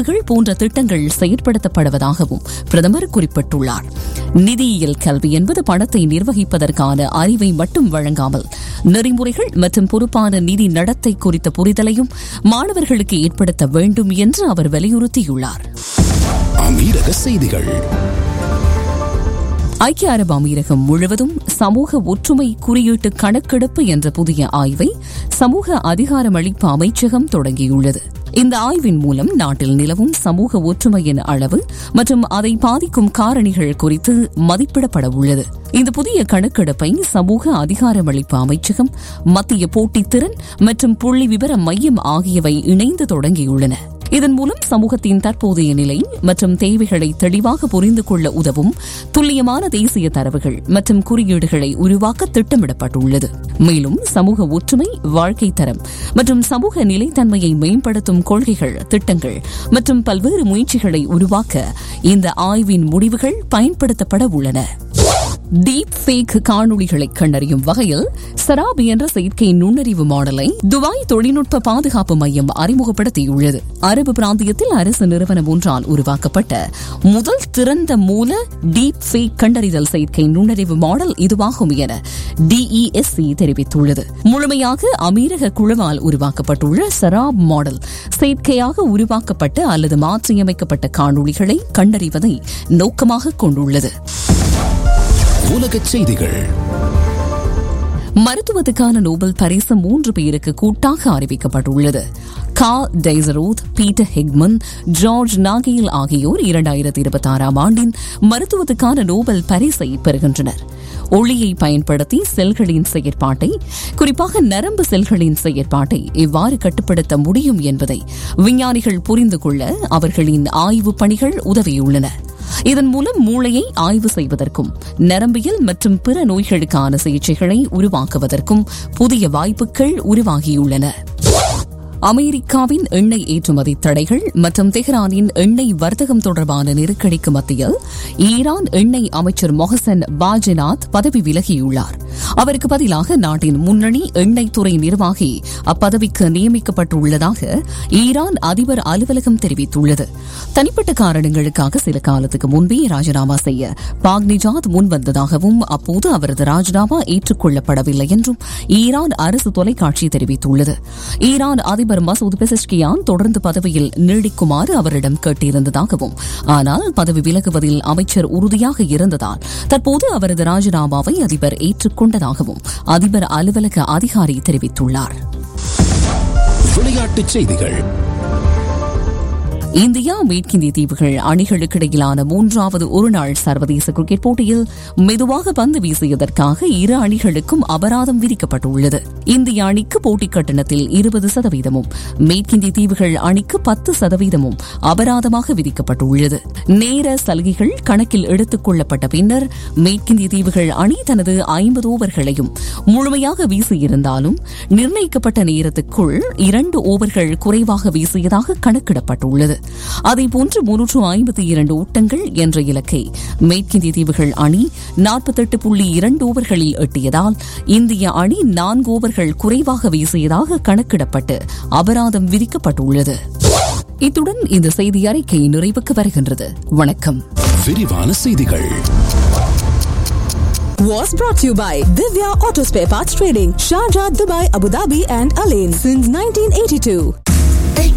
மேம்பாடுகள் போன்ற திட்டங்கள் செயற்படுத்தப்படுவதாகவும் பிரதமர் குறிப்பிட்டுள்ளார் நிதியியல் கல்வி என்பது பணத்தை நிர்வகிப்பதற்கான அறிவை மட்டும் வழங்காமல் நெறிமுறைகள் மற்றும் பொறுப்பான நிதி நடத்தை குறித்த புரிதலையும் மாணவர்களுக்கு ஏற்படுத்த வேண்டும் என்று அவர் வலியுறுத்தியுள்ளார் அமீரக செய்திகள் ஐக்கிய அரபு அமீரகம் முழுவதும் சமூக ஒற்றுமை குறியீட்டு கணக்கெடுப்பு என்ற புதிய ஆய்வை சமூக அதிகாரமளிப்பு அமைச்சகம் தொடங்கியுள்ளது இந்த ஆய்வின் மூலம் நாட்டில் நிலவும் சமூக ஒற்றுமையின் அளவு மற்றும் அதை பாதிக்கும் காரணிகள் குறித்து மதிப்பிடப்பட உள்ளது இந்த புதிய கணக்கெடுப்பை சமூக அதிகாரமளிப்பு அமைச்சகம் மத்திய போட்டித்திறன் மற்றும் புள்ளி விவர மையம் ஆகியவை இணைந்து தொடங்கியுள்ளன இதன் மூலம் சமூகத்தின் தற்போதைய நிலை மற்றும் தேவைகளை தெளிவாக புரிந்து கொள்ள உதவும் துல்லியமான தேசிய தரவுகள் மற்றும் குறியீடுகளை உருவாக்க திட்டமிடப்பட்டுள்ளது மேலும் சமூக ஒற்றுமை வாழ்க்கை தரம் மற்றும் சமூக நிலைத்தன்மையை மேம்படுத்தும் கொள்கைகள் திட்டங்கள் மற்றும் பல்வேறு முயற்சிகளை உருவாக்க இந்த ஆய்வின் முடிவுகள் பயன்படுத்தப்பட உள்ளன டீப் ஃபேக் காணொளிகளை கண்டறியும் வகையில் சராபி என்ற செயற்கை நுண்ணறிவு மாடலை துபாய் தொழில்நுட்ப பாதுகாப்பு மையம் அறிமுகப்படுத்தியுள்ளது அரபு பிராந்தியத்தில் அரசு நிறுவனம் ஒன்றால் உருவாக்கப்பட்ட முதல் திறந்த மூல டீப் ஃபேக் கண்டறிதல் செயற்கை நுண்ணறிவு மாடல் இதுவாகும் என டிஇஎஸ்சி தெரிவித்துள்ளது முழுமையாக அமீரக குழுவால் உருவாக்கப்பட்டுள்ள சராப் மாடல் செயற்கையாக உருவாக்கப்பட்ட அல்லது மாற்றியமைக்கப்பட்ட காணொளிகளை கண்டறிவதை நோக்கமாக கொண்டுள்ளது உலகச் செய்திகள் மருத்துவத்துக்கான நோபல் பரிசு மூன்று பேருக்கு கூட்டாக அறிவிக்கப்பட்டுள்ளது Karl Deisseroth Peter Hegemann George Nagel ஆகியோர் இரண்டாயிரத்தி இருபத்தி ஆறாம் ஆண்டின் மருத்துவத்துக்கான நோபல் பரிசை பெறுகின்றனர் ஒளியை பயன்படுத்தி செல்களின் செயற்பாட்டை குறிப்பாக நரம்பு செல்களின் செயற்பாட்டை எவ்வாறு கட்டுப்படுத்த முடியும் என்பதை விஞ்ஞானிகள் புரிந்து கொள்ள அவர்களின் ஆய்வு பணிகள் உதவியுள்ளன இதன் மூலம் மூளையை ஆய்வு செய்வதற்கும் நரம்பியல் மற்றும் பிற நோய்களுக்கான சிகிச்சைகளை உருவாக்குவதற்கும் புதிய வாய்ப்புகள் உருவாகியுள்ளன அமெரிக்காவின் எண்ணெய் ஏற்றுமதி தடைகள் மற்றும் தெஹ்ரானின் எண்ணெய் வர்த்தகம் தொடர்பான நெருக்கடிக்கு மத்தியில் ஈரான் எண்ணெய் அமைச்சர் மொஹசன் பாஜினாத் பதவி விலகியுள்ளார் அவருக்கு பதிலாக நாட்டின் முன்னணி எண்ணெய் துறை நிர்வாகி அப்பதவிக்கு நியமிக்கப்பட்டுள்ளதாக ஈரான் அதிபர் அலுவலகம் தெரிவித்துள்ளது தனிப்பட்ட காரணங்களுக்காக சில காலத்துக்கு முன்பே ராஜினாமா செய்ய பாக்னிஜாத் முன்வந்ததாகவும் அப்போது அவரது ராஜினாமா ஏற்றுக்கொள்ளப்படவில்லை என்றும் ஈரான் அரசு தொலைக்காட்சி தெரிவித்துள்ளது ஈரான் அதிபர் மசூத் பெசஸ்கியான் தொடர்ந்து பதவியில் நீடிக்குமாறு அவரிடம் கேட்டிருந்ததாகவும் ஆனால் பதவி விலகுவதில் அமைச்சர் உறுதியாக இருந்ததால் தற்போது அவரது ராஜினாமாவை அதிபர் ஏற்றுக்கொண்டதாகவும் அதிபர் அலுவலக அதிகாரி தெரிவித்துள்ளார் விளையாட்டுச் செய்திகள் இந்தியா மேற்கிந்திய தீவுகள் அணிகளுக்கிடையிலான மூன்றாவது ஒருநாள் சர்வதேச கிரிக்கெட் போட்டியில் மெதுவாக பந்து வீசியதற்காக இரு அணிகளுக்கும் அபராதம் விதிக்கப்பட்டுள்ளது இந்திய அணிக்கு போட்டிக் கட்டணத்தில் இருபது சதவீதமும் மேற்கிந்திய தீவுகள் அணிக்கு பத்து சதவீதமும் அபராதமாக விதிக்கப்பட்டுள்ளது நேர சலுகைகள் கணக்கில் எடுத்துக் கொள்ளப்பட்ட பின்னர் மேற்கிந்திய தீவுகள் அணி தனது ஐம்பது ஓவர்களையும் முழுமையாக வீசியிருந்தாலும் நிர்ணயிக்கப்பட்ட நேரத்துக்குள் இரண்டு ஓவர்கள் குறைவாக வீசியதாக கணக்கிடப்பட்டுள்ளது அதேபோன்று முன்னூற்று ஐம்பத்தி இரண்டு ஓட்டங்கள் என்ற இலக்கை மேற்கிந்திய தீவுகள் அணி நாற்பத்தெட்டு புள்ளி இரண்டு ஓவர்களில் எட்டியதால் இந்திய அணி நான்கு ஓவர்கள் குறைவாக வீசியதாக கணக்கிடப்பட்டு அபராதம் விதிக்கப்பட்டுள்ளது இத்துடன் இந்த செய்தி அறிக்கை நிறைவுக்கு வருகின்றது வணக்கம் விரிவான செய்திகள் was brought to you by Divya Auto Spare Parts Trading, Sharjah, Dubai, Abu Dhabi, and Alain since 1982.